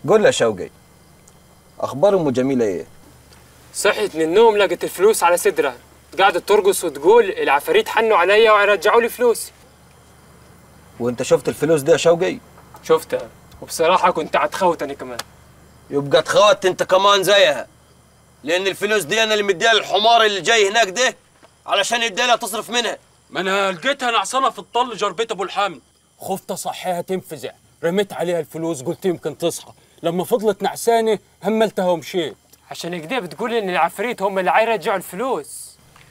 قول لي يا شوقي اخبار ام جميله ايه صحيت من النوم لقت الفلوس على صدرها قعدت ترقص وتقول العفاريت حنوا عليا ويرجعوا لي فلوسي وانت شفت الفلوس دي يا شوقي شفتها وبصراحة كنت هتخوت أنا كمان يبقى تخوت انت كمان زيها لان الفلوس دي انا اللي مديها للحمار اللي جاي هناك ده علشان يديها تصرف منها ما انا لقيتها نعصانه في الطل جربت ابو الحمد خفت اصحيها تنفزع رميت عليها الفلوس قلت يمكن تصحى لما فضلت نعسانه هملتها ومشيت عشان كده بتقول إن العفاريت هم اللي هيرجعوا الفلوس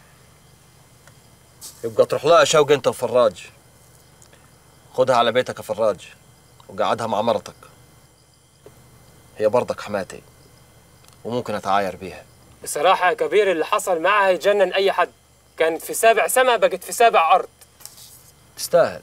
يبقى تروح لها يا شوقي انت وفراج خدها على بيتك يا فراج وقعدها مع مرتك هي برضك حماتي وممكن اتعاير بيها بصراحة يا كبير اللي حصل معها يجنن أي حد كانت في سابع سما بقت في سابع أرض تستاهل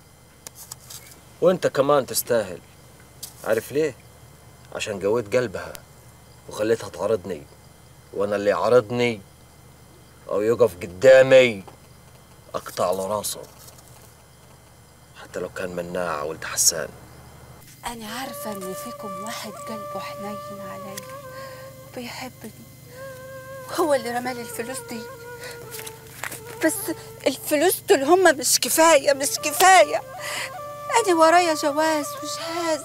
وانت كمان تستاهل عارف ليه عشان قويت قلبها وخليتها تعارضني وانا اللي يعارضني او يقف قدامي اقطع له راسه حتى لو كان مناع ولد حسان أنا عارفة إن فيكم واحد قلبه حنين عليا وبيحبني وهو اللي رمالي الفلوس دي بس الفلوس دول هما مش كفاية مش كفاية أنا ورايا جواز وجهاز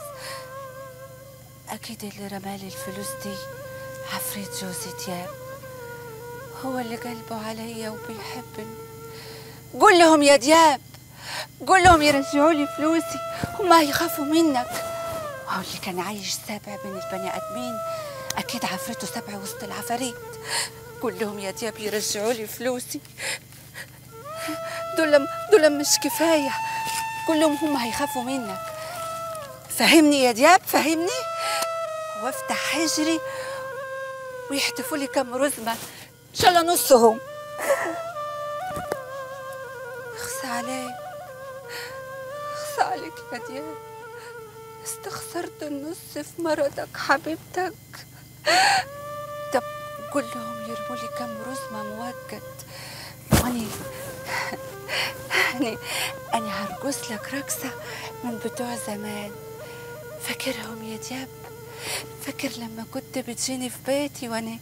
أكيد اللي رمالي الفلوس دي عفريت جوزي دياب هو اللي قلبه عليا وبيحبني قول لهم يا دياب قول لهم يرجعوا لي فلوسي هما هيخافوا منك هو اللي كان عايش سابع بين البني ادمين اكيد عفرته سبع وسط العفاريت قول لهم يا دياب يرجعوا لي فلوسي دول دول مش كفايه قول لهم هما هيخافوا منك فهمني يا دياب فهمني وافتح حجري ويحتفوا لي كم رزمه ان شاء الله نصهم اخصى عليك اخصى عليك يا دياب استخسرت النص في مرضك حبيبتك طب قول لهم يرموا لي كم رزمة موجد واني أنا أنا هرقص لك رقصة من بتوع زمان فاكرهم يا دياب فاكر لما كنت بتجيني في بيتي وأنا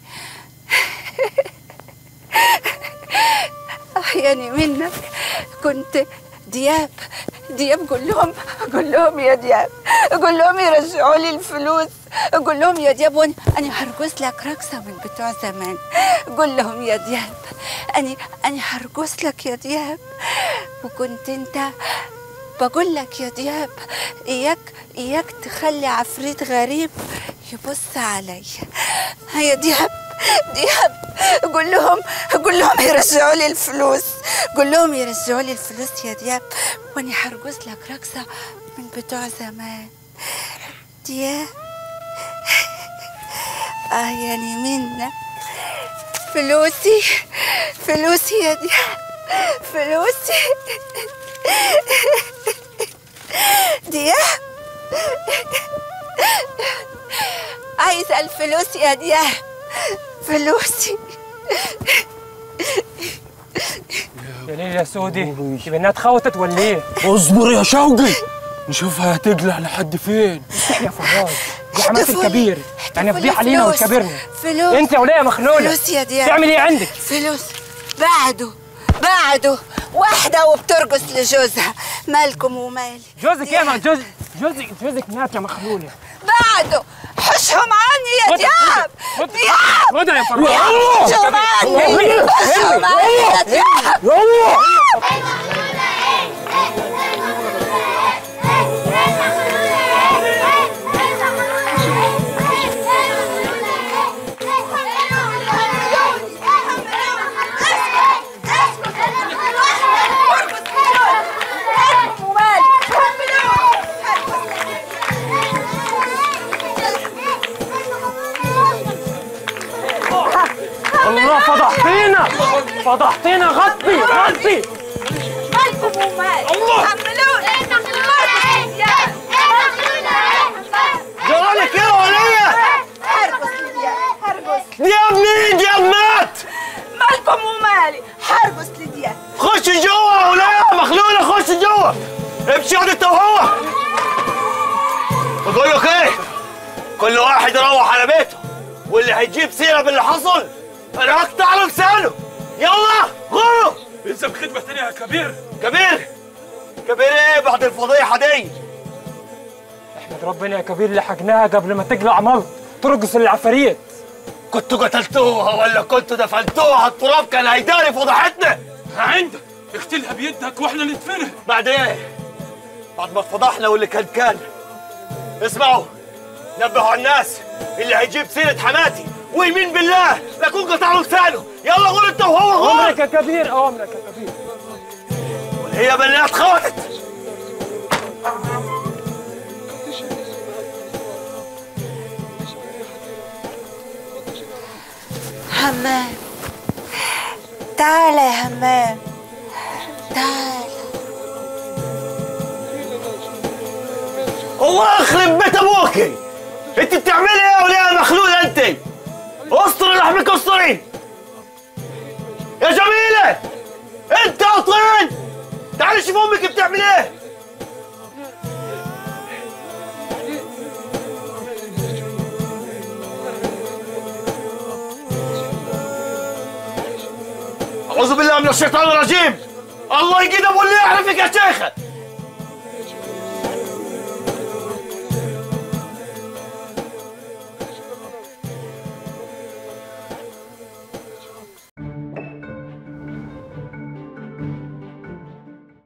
أحياني منك كنت دياب دياب قول لهم قول لهم يا دياب قول لهم يرجعوا لي الفلوس قول لهم يا دياب وانا انا هرقص لك رقصه من بتوع زمان قول لهم يا دياب انا انا هرقص لك يا دياب وكنت انت بقول لك يا دياب اياك اياك تخلي عفريت غريب يبص عليا يا دياب دياب قول لهم قول لهم يرجعوا لي الفلوس قول لهم يرجعوا لي الفلوس يا دياب وانا هرقص لك رقصه من بتوع زمان دياب اه يعني منك فلوسي فلوسي يا دياب فلوسي دياب عايزة الفلوس يا دياب فلوسي يا ليل يا سودي يبقى إنها اتخوتت ولا إيه؟ اصبر يا شوقي نشوفها هتقلع لحد فين يا فراج دي حماس احتفوا لي- الكبير يعني احتفوا لي فضيحة لينا فلوس. وتكبرنا فلوس أنت يا ولية مخلولة فلوس يا دياب تعمل إيه عندك؟ فلوس بعده بعده واحدة وبترقص لجوزها مالكم ومالي جوزك إيه ما جوز جوزك جوزك مات يا مخلولة بعده حشهم عني يا دياب خد- دياب خدها يا فراج حشهم عني حشهم عني يا دياب الله فضحتينا فضحتينا غطي غطي مالكم ومالي حملوني جرالك ايه يا ولية؟ هرقص لدياب هرقص دياب مين؟ دياب مات مالكم ومالي هرقص لدياب خش جوا يا ولية مخلولة خش جوا امشي اقعد انت وهو بقول لك ايه؟ كل واحد يروح على بيته واللي هيجيب سيره باللي حصل انا هقطع له لسانه يلا غوروا يلزم خدمه تانية يا كبير كبير كبير ايه بعد الفضيحه دي احمد ربنا يا كبير لحقناها قبل ما تقلع ملط ترقص العفاريت كنتوا قتلتوها ولا كنتوا دفنتوها على التراب كان هيداري فضحتنا عندك اقتلها بيدك واحنا ندفنها بعد ايه بعد ما اتفضحنا واللي كان كان اسمعوا نبهوا على الناس اللي هيجيب سيرة حماتي ويمين بالله لكون قطع له لسانه يلا غور انت وهو غور عمرك يا كبير عمرك يا كبير هي بنات خوتت همام تعالى يا همام تعالى الله يخرب بيت ابوكي انت بتعملي ايه وليه مخلول انت اسطري لحمك اسطري يا جميلة انت اطلين تعالي شوف امك بتعمل ايه اعوذ بالله من الشيطان الرجيم الله يجيد ابو اللي يعرفك يا شيخه